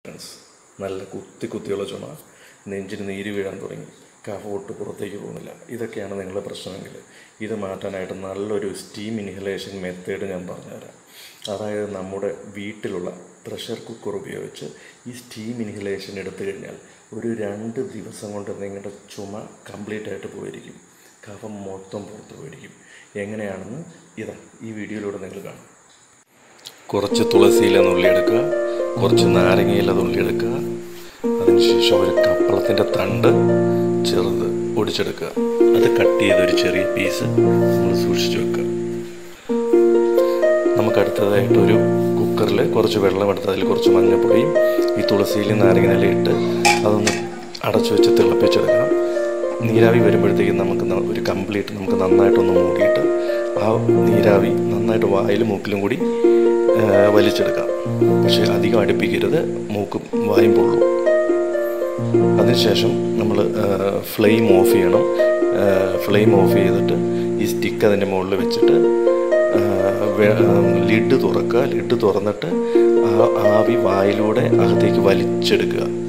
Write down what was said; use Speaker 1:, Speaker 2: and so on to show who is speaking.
Speaker 1: symptoms നല്ല കുത്തി കുത്തിയുള്ള ചുമ നെഞ്ചിന് നീര് വീഴാൻ തുടങ്ങി കഫ ഒട്ട് പുറത്തേക്ക് പോകുന്നില്ല ഇതൊക്കെയാണ് നിങ്ങളുടെ പ്രശ്നമെങ്കിൽ ഇത് മാറ്റാനായിട്ട് നല്ലൊരു സ്റ്റീം ഇൻഹലേഷൻ മെത്തേഡ് ഞാൻ പറഞ്ഞുതരാം അതായത് നമ്മുടെ വീട്ടിലുള്ള പ്രഷർ കുക്കർ ഉപയോഗിച്ച് ഈ സ്റ്റീം ഇൻഹലേഷൻ എടുത്തു കഴിഞ്ഞാൽ ഒരു രണ്ട് ദിവസം കൊണ്ട് നിങ്ങളുടെ ചുമ കംപ്ലീറ്റ് ആയിട്ട് പോയിരിക്കും കഫം മൊത്തം പുറത്ത് പോയിരിക്കും എങ്ങനെയാണെന്ന് ഇതാ ഈ വീഡിയോയിലൂടെ നിങ്ങൾ കാണും കുറച്ച് തുളസിയില നുള്ളിയെടുക്കുക കുറച്ച് നാരങ്ങയില നുള്ളിയെടുക്കുക അതിനുശേഷം ഒരു കപ്പളത്തിൻ്റെ തണ്ട് ചെറുത് ഒടിച്ചെടുക്കുക അത് കട്ട് ചെയ്ത ഒരു ചെറിയ പീസ് നമ്മൾ സൂക്ഷിച്ചു വെക്കുക നമുക്ക് അടുത്തതായിട്ട് ഒരു കുക്കറിൽ കുറച്ച് വെള്ളം എടുത്ത് അതിൽ കുറച്ച് മഞ്ഞൾപ്പൊടിയും ഈ തുളസിയിൽ നാരങ്ങ നില ഇട്ട് അതൊന്ന് അടച്ചു വെച്ച് തിളപ്പിച്ചെടുക്കണം നീരാവി വരുമ്പോഴത്തേക്കും നമുക്ക് ന- ഒരു കംപ്ലീറ്റ് നമുക്ക് നന്നായിട്ടൊന്ന് മൂടിയിട്ട് ആ നീരാവി നന്നായിട്ട് വായിലും മൂക്കിലും കൂടി ആ, വലിച്ചെടുക്കാം പക്ഷേ അധികം അടുപ്പിക്കരുത് മൂക്കും വായും പൊള്ളും അതിനുശേഷം നമ്മൾ ഫ്ലെയിം ഓഫ് ചെയ്യണം ഫ്ലെയിം ഓഫ് ചെയ്തിട്ട് ഈ സ്റ്റിക്ക് അതിൻ്റെ മുകളിൽ വെച്ചിട്ട് ലിഡ് തുറക്കുക ലിഡ് തുറന്നിട്ട് ആ ആവി വായിലൂടെ അകത്തേക്ക് വലിച്ചെടുക്കുക